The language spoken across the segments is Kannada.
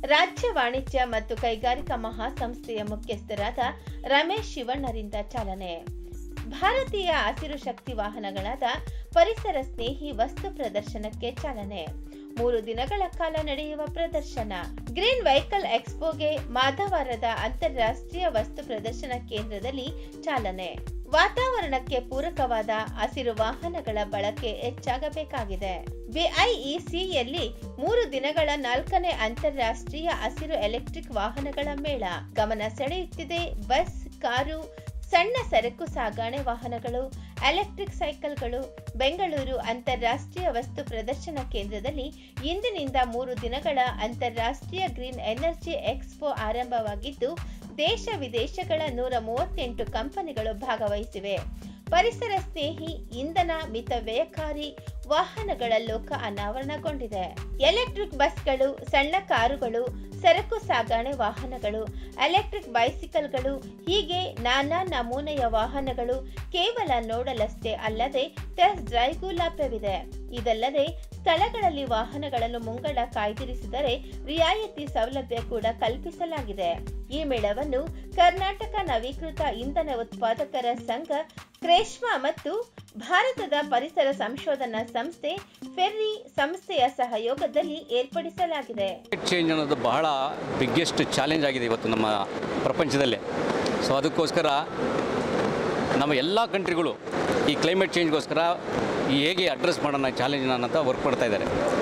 ರಾಜ್ಯ ವಾಣಿಜ್ಯ ಮತ್ತು ಕೈಗಾರಿಕಾ ಮಹಾಸಂಸ್ಥೆಯ ಮುಖ್ಯಸ್ಥರಾದ ರಮೇಶ್ ಶಿವಣ್ಣರಿಂದ ಚಾಲನೆ ಭಾರತೀಯ ಹಸಿರು ಶಕ್ತಿ ವಾಹನಗಳಾದ ಪರಿಸರ ಸ್ನೇಹಿ ವಸ್ತು ಪ್ರದರ್ಶನಕ್ಕೆ ಚಾಲನೆ ಮೂರು ದಿನಗಳ ಕಾಲ ನಡೆಯುವ ಪ್ರದರ್ಶನ ಗ್ರೀನ್ ವೆಹಿಕಲ್ ಎಕ್ಸ್ಪೋಗೆ ಮಾಧವಾರದ ಅಂತಾರಾಷ್ಟ್ರೀಯ ವಸ್ತು ಪ್ರದರ್ಶನ ಕೇಂದ್ರದಲ್ಲಿ ಚಾಲನೆ ವಾತಾವರಣಕ್ಕೆ ಪೂರಕವಾದ ಹಸಿರು ವಾಹನಗಳ ಬಳಕೆ ಹೆಚ್ಚಾಗಬೇಕಾಗಿದೆ ಬಿಐಇಸಿಯಲ್ಲಿ ಮೂರು ದಿನಗಳ ನಾಲ್ಕನೇ ಅಂತಾರಾಷ್ಟ್ರೀಯ ಹಸಿರು ಎಲೆಕ್ಟ್ರಿಕ್ ವಾಹನಗಳ ಮೇಳ ಗಮನ ಸೆಳೆಯುತ್ತಿದೆ ಬಸ್ ಕಾರು ಸಣ್ಣ ಸರಕು ಸಾಗಣೆ ವಾಹನಗಳು ಎಲೆಕ್ಟ್ರಿಕ್ ಸೈಕಲ್ಗಳು ಬೆಂಗಳೂರು ಅಂತಾರಾಷ್ಟ್ರೀಯ ವಸ್ತು ಪ್ರದರ್ಶನ ಕೇಂದ್ರದಲ್ಲಿ ಇಂದಿನಿಂದ ಮೂರು ದಿನಗಳ ಅಂತಾರಾಷ್ಟ್ರೀಯ ಗ್ರೀನ್ ಎನರ್ಜಿ ಎಕ್ಸ್ಪೋ ಆರಂಭವಾಗಿದ್ದು ದೇಶ ವಿದೇಶಗಳ ನೂರ ಮೂವತ್ತೆಂಟು ಕಂಪನಿಗಳು ಭಾಗವಹಿಸಿವೆ ಪರಿಸರ ಸ್ನೇಹಿ ಇಂಧನ ಮಿತವ್ಯಯಕಾರಿ ವಾಹನಗಳ ಲೋಕ ಅನಾವರಣಗೊಂಡಿದೆ ಎಲೆಕ್ಟ್ರಿಕ್ ಬಸ್ಗಳು ಸಣ್ಣ ಕಾರುಗಳು ಸರಕು ಸಾಗಣೆ ವಾಹನಗಳು ಎಲೆಕ್ಟ್ರಿಕ್ ಬೈಸಿಕಲ್ಗಳು ಹೀಗೆ ನಾನಾ ನಮೂನೆಯ ವಾಹನಗಳು ಕೇವಲ ನೋಡಲಷ್ಟೇ ಅಲ್ಲದೆ ಟೆಸ್ಟ್ ಡ್ರೈವ್ಗೂ ಲಭ್ಯವಿದೆ ಇದಲ್ಲದೆ ಸ್ಥಳಗಳಲ್ಲಿ ವಾಹನಗಳನ್ನು ಮುಂಗಡ ಕಾಯ್ದಿರಿಸಿದರೆ ರಿಯಾಯಿತಿ ಸೌಲಭ್ಯ ಕೂಡ ಕಲ್ಪಿಸಲಾಗಿದೆ ಈ ಮೇಳವನ್ನು ಕರ್ನಾಟಕ ನವೀಕೃತ ಇಂಧನ ಉತ್ಪಾದಕರ ಸಂಘ ಕ್ರೇಷ್ಮಾ ಮತ್ತು ಭಾರತದ ಪರಿಸರ ಸಂಶೋಧನಾ ಸಂಸ್ಥೆ ಫೆರ್ರಿ ಸಂಸ್ಥೆಯ ಸಹಯೋಗದಲ್ಲಿ ಏರ್ಪಡಿಸಲಾಗಿದೆ ಕ್ಲೈಮೇಟ್ ಚೇಂಜ್ ಅನ್ನೋದು ಬಹಳ ಬಿಗ್ಗೆಸ್ಟ್ ಚಾಲೆಂಜ್ ಆಗಿದೆ ಇವತ್ತು ನಮ್ಮ ಪ್ರಪಂಚದಲ್ಲೇ ಸೊ ಅದಕ್ಕೋಸ್ಕರ ನಮ್ಮ ಎಲ್ಲ ಕಂಟ್ರಿಗಳು ಈ ಕ್ಲೈಮೇಟ್ ಚೇಂಜ್ಗೋಸ್ಕರ ಈ ಹೇಗೆ ಅಡ್ರೆಸ್ ಮಾಡೋಣ ಚಾಲೆಂಜ್ನ ಅಂತ ವರ್ಕ್ ಮಾಡ್ತಾ ಇದ್ದಾರೆ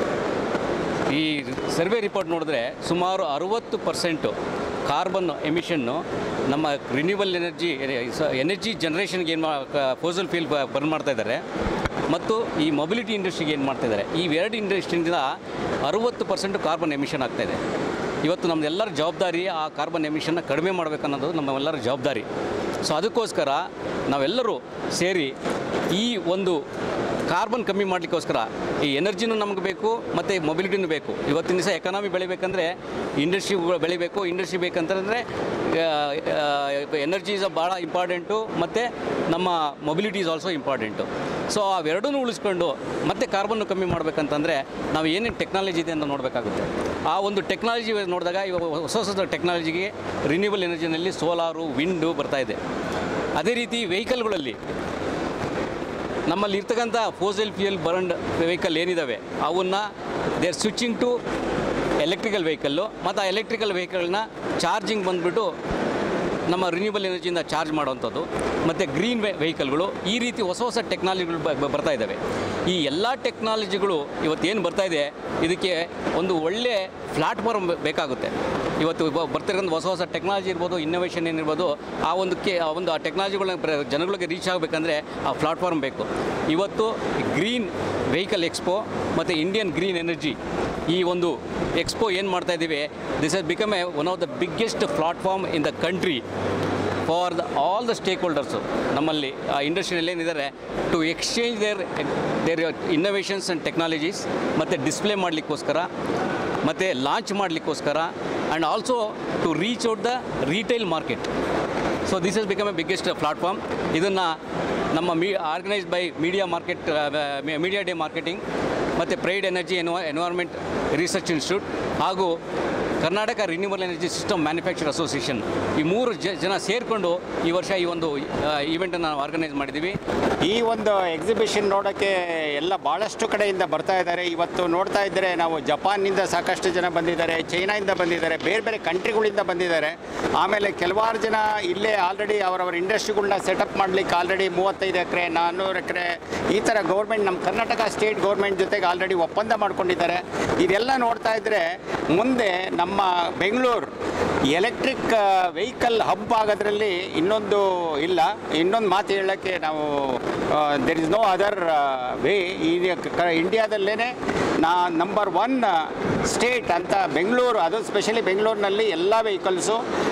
ಈ ಸರ್ವೆ ರಿಪೋರ್ಟ್ ನೋಡಿದ್ರೆ ಸುಮಾರು ಅರುವತ್ತು ಪರ್ಸೆಂಟು ಕಾರ್ಬನ್ ಎಮಿಷನ್ನು ನಮ್ಮ ರಿನ್ಯೂಬಲ್ ಎನರ್ಜಿ ಎನರ್ಜಿ ಜನ್ರೇಷನ್ಗೆ ಏನು ಫೋಸಲ್ ಫೀಲ್ ಬರ್ನ್ ಮಾಡ್ತಾ ಇದ್ದಾರೆ ಮತ್ತು ಈ ಮೊಬಿಲಿಟಿ ಇಂಡಸ್ಟ್ರಿಗೆ ಏನು ಮಾಡ್ತಾ ಇದ್ದಾರೆ ಈ ಎರಡು ಇಂಡಸ್ಟ್ರಿಯಿಂದ ಅರುವತ್ತು ಪರ್ಸೆಂಟ್ ಕಾರ್ಬನ್ ಎಮಿಷನ್ ಆಗ್ತಾ ಇದೆ ಇವತ್ತು ನಮ್ಮೆಲ್ಲರ ಜವಾಬ್ದಾರಿ ಆ ಕಾರ್ಬನ್ ಎಮಿಷನ್ನ ಕಡಿಮೆ ಮಾಡಬೇಕನ್ನೋದು ನಮ್ಮೆಲ್ಲರ ಜವಾಬ್ದಾರಿ ಸೊ ಅದಕ್ಕೋಸ್ಕರ ನಾವೆಲ್ಲರೂ ಸೇರಿ ಈ ಒಂದು ಕಾರ್ಬನ್ ಕಮ್ಮಿ ಮಾಡಲಿಕ್ಕೋಸ್ಕರ ಈ ಎನರ್ಜಿನೂ ನಮಗೆ ಬೇಕು ಮತ್ತು ಮೊಬಿಲಿಟಿನೂ ಬೇಕು ಇವತ್ತಿನ ದಿವಸ ಎಕನಾಮಿ ಬೆಳಿಬೇಕಂದ್ರೆ ಇಂಡಸ್ಟ್ರಿ ಬೆಳಿಬೇಕು ಇಂಡಸ್ಟ್ರಿ ಬೇಕಂತಂದರೆ ಎನರ್ಜಿ ಇಸ್ ಭಾಳ ಇಂಪಾರ್ಟೆಂಟು ಮತ್ತು ನಮ್ಮ mobility is also important so ಅವೆರಡೂ ಉಳಿಸ್ಕೊಂಡು ಮತ್ತೆ ಕಾರ್ಬನ್ನು ಕಮ್ಮಿ ಮಾಡಬೇಕಂತಂದರೆ ನಾವು ಏನೇನು ಟೆಕ್ನಾಲಜಿ ಇದೆ ಅಂತ ನೋಡಬೇಕಾಗುತ್ತೆ ಆ ಒಂದು ಟೆಕ್ನಾಲಜಿ ನೋಡಿದಾಗ ಇವಾಗ ಹೊಸ ಹೊಸ ಟೆಕ್ನಾಲಜಿಗೆ ರಿನ್ಯೂಬಲ್ ಎನರ್ಜಿನಲ್ಲಿ ಸೋಲಾರು ವಿಂಡು ಬರ್ತಾ ಇದೆ ಅದೇ ರೀತಿ ವೆಹಿಕಲ್ಗಳಲ್ಲಿ ನಮ್ಮಲ್ಲಿ ಇರ್ತಕ್ಕಂಥ ಫೋಸಲ್ ಫ್ಯೂಯಲ್ ಬರ್ನ್ಡ್ ವೆಹಿಕಲ್ ಏನಿದ್ದಾವೆ ಅವನ್ನ they are switching to electrical vehicle ಮತ್ತು ಆ ಎಲೆಕ್ಟ್ರಿಕಲ್ ವೆಹಿಕಲ್ನ ಚಾರ್ಜಿಂಗ್ ಬಂದುಬಿಟ್ಟು ನಮ್ಮ ರಿನ್ಯೂಬಲ್ ಎನರ್ಜಿಯಿಂದ ಚಾರ್ಜ್ ಮಾಡುವಂಥದ್ದು ಮತ್ತು ಗ್ರೀನ್ ವೆ ವೆಹಿಕಲ್ಗಳು ಈ ರೀತಿ ಹೊಸ ಹೊಸ ಟೆಕ್ನಾಲಜಿಗಳು ಬ- ಬ- ಬರ್ತಾ ಇದ್ದಾವೆ ಈ ಎಲ್ಲ ಟೆಕ್ನಾಲಜಿಗಳು ಇವತ್ತೇನು ಬರ್ತಾ ಇದೆ ಇದಕ್ಕೆ ಒಂದು ಒಳ್ಳೆ ಪ್ಲಾಟ್ಫಾರ್ಮ್ ಬೇಕಾಗುತ್ತೆ ಇವತ್ತು ಬ- ಬರ್ತಿರೋಂಥ ಹೊಸ ಹೊಸ ಟೆಕ್ನಾಲಜಿ ಇರ್ಬೋದು ಇನ್ನೋವೇಷನ್ ಏನಿರ್ಬೋದು ಆ ಒಂದು ಕೆ ಆ ಒಂದು ಆ ಟೆಕ್ನಾಲಜಿಗಳನ್ನ ಪ್ರ- ಜನಗಳಿಗೆ ರೀಚ್ ಆಗಬೇಕಂದ್ರೆ ಆ ಪ್ಲಾಟ್ಫಾರ್ಮ್ ಬೇಕು ಇವತ್ತು ಗ್ರೀನ್ ವೆಹಿಕಲ್ ಎಕ್ಸ್ಪೋ ಮತ್ತು ಇಂಡಿಯನ್ ಗ್ರೀನ್ ಎನರ್ಜಿ ಈ ಒಂದು ಎಕ್ಸ್ಪೋ ಏನು ಮಾಡ್ತಾ ಇದ್ದೀವಿ this has become a one of the biggest platform in the country for the all the stakeholders ನಮ್ಮಲ್ಲಿ ಆ ಇಂಡಸ್ಟ್ರಿಯಲ್ಲಿ ಏನಿದ್ದಾರೆ to exchange their their innovations and technologies ಮತ್ತು ಡಿಸ್ಪ್ಲೇ ಮಾಡಲಿಕ್ಕೋಸ್ಕರ ಮತ್ತು ಲಾಂಚ್ ಮಾಡಲಿಕ್ಕೋಸ್ಕರ and also to reach out the retail market so this is become a biggest platform ಇದನ್ನು ನಮ್ಮ me organised by media market media day marketing ಮತ್ತು ಪ್ರೈಡ್ ಎನರ್ಜಿ ಎನ್ವ ಎನ್ವೈರ್ಮೆಂಟ್ ರಿಸರ್ಚ್ ಇನ್ಸ್ಟಿಟ್ಯೂಟ್ ಹಾಗೂ Karnataka renewable energy system manufacture association ಈ ಮೂರು ಜ ಜನ ಸೇರಿಕೊಂಡು ಈ ವರ್ಷ ಈ ಒಂದು ಈವೆಂಟನ್ನು ನಾವು ಆರ್ಗನೈಸ್ ಮಾಡಿದ್ದೀವಿ ಈ ಒಂದು ಎಕ್ಸಿಬಿಷನ್ ನೋಡೋಕ್ಕೆ ಎಲ್ಲ ಭಾಳಷ್ಟು ಕಡೆಯಿಂದ ಬರ್ತಾ ಇದ್ದಾರೆ ಇವತ್ತು ನೋಡ್ತಾ ಇದ್ದರೆ ನಾವು ಜಪಾನ್ನಿಂದ ಸಾಕಷ್ಟು ಜನ ಬಂದಿದ್ದಾರೆ ಚೈನಾಯಿಂದ ಬಂದಿದ್ದಾರೆ ಬೇರೆ ಬೇರೆ ಕಂಟ್ರಿಗಳಿಂದ ಬಂದಿದ್ದಾರೆ ಆಮೇಲೆ ಕೆಲವಾರು ಜನ ಇಲ್ಲೇ ಆಲ್ರೆಡಿ ಅವರವರ ಇಂಡಸ್ಟ್ರಿಗಳನ್ನ ಸೆಟಪ್ ಮಾಡಲಿಕ್ಕೆ ಆಲ್ರೆಡಿ ಮೂವತ್ತೈದು ಎಕರೆ ನಾನ್ನೂರು ಎಕರೆ ಈ ಥರ ಗೌರ್ಮೆಂಟ್ ನಮ್ಮ ಕರ್ನಾಟಕ ಸ್ಟೇಟ್ ಗೌರ್ಮೆಂಟ್ ಜೊತೆಗೆ ಆಲ್ರೆಡಿ ಒಪ್ಪಂದ ಮಾಡ್ಕೊಂಡಿದ್ದಾರೆ ಇದೆಲ್ಲ ನೋಡ್ತಾ ಇದ್ದರೆ ಮುಂದೆ ನಮ್ಮ ಬೆಂಗಳೂರು ಎಲೆಕ್ಟ್ರಿಕ್ ವೆಹಿಕಲ್ ಹಬ್ ಆಗೋದ್ರಲ್ಲಿ ಇನ್ನೊಂದು ಇಲ್ಲ ಇನ್ನೊಂದು ಮಾತು ಹೇಳೋಕ್ಕೆ ನಾವು there is no other way ಈ ಇಂಡಿಯಾದಲ್ಲೇ ನಾ ನಂಬರ್ ಒನ್ ಸ್ಟೇಟ್ ಅಂತ ಬೆಂಗಳೂರು ಅದು ಸ್ಪೆಷಲಿ ಬೆಂಗಳೂರಿನಲ್ಲಿ ಎಲ್ಲ ವೆಹಿಕಲ್ಸು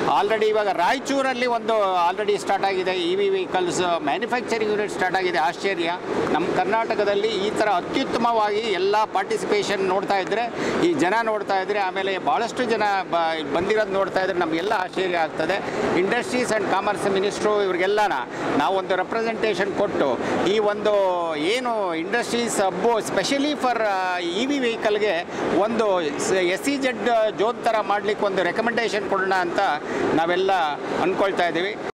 ಆಲ್ರೆಡಿ ಇವಾಗ ರಾಯಚೂರಲ್ಲಿ ಒಂದು ಆಲ್ರೆಡಿ ಸ್ಟಾರ್ಟ್ ಆಗಿದೆ E V vehicles manufacturing unit start ಆಗಿದೆ ಆಶ್ಚರ್ಯ ನಮ್ಮ ಕರ್ನಾಟಕದಲ್ಲಿ ಈ ಥರ ಅತ್ಯುತ್ತಮವಾಗಿ ಎಲ್ಲ ಪಾರ್ಟಿಸಿಪೇಷನ್ ನೋಡ್ತಾ ಇದ್ದರೆ ಈ ಜನ ನೋಡ್ತಾ ಇದ್ದರೆ ಆಮೇಲೆ ಭಾಳಷ್ಟು ಜನ ಬ ಬಂದಿರೋದು ನೋಡ್ತಾ ಇದ್ರೆ ನಮಗೆಲ್ಲ ಆಶ್ಚರ್ಯ ಆಗ್ತದೆ ಇಂಡಸ್ಟ್ರೀಸ್ ಆ್ಯಂಡ್ ಕಾಮರ್ಸ್ ಮಿನಿಸ್ಟ್ರು ಇವ್ರಿಗೆಲ್ಲನ ನಾವೊಂದು ರೆಪ್ರೆಸೆಂಟೇಷನ್ ಕೊಟ್ಟು ಈ ಒಂದು ಏನು industries hub specially for E V ವೆಹಿಕಲ್ಗೆ ಒಂದು ಎಸ್ ಸಿ ಜೆಡ್ ಜೋನ್ ಥರ ಮಾಡಲಿಕ್ಕೆ ಒಂದು ರೆಕಮೆಂಡೇಷನ್ ಕೊಡೋಣ ಅಂತ ನಾವೆಲ್ಲ ಅಂದ್ಕೊಳ್ತಾ ಇದ್ದೀವಿ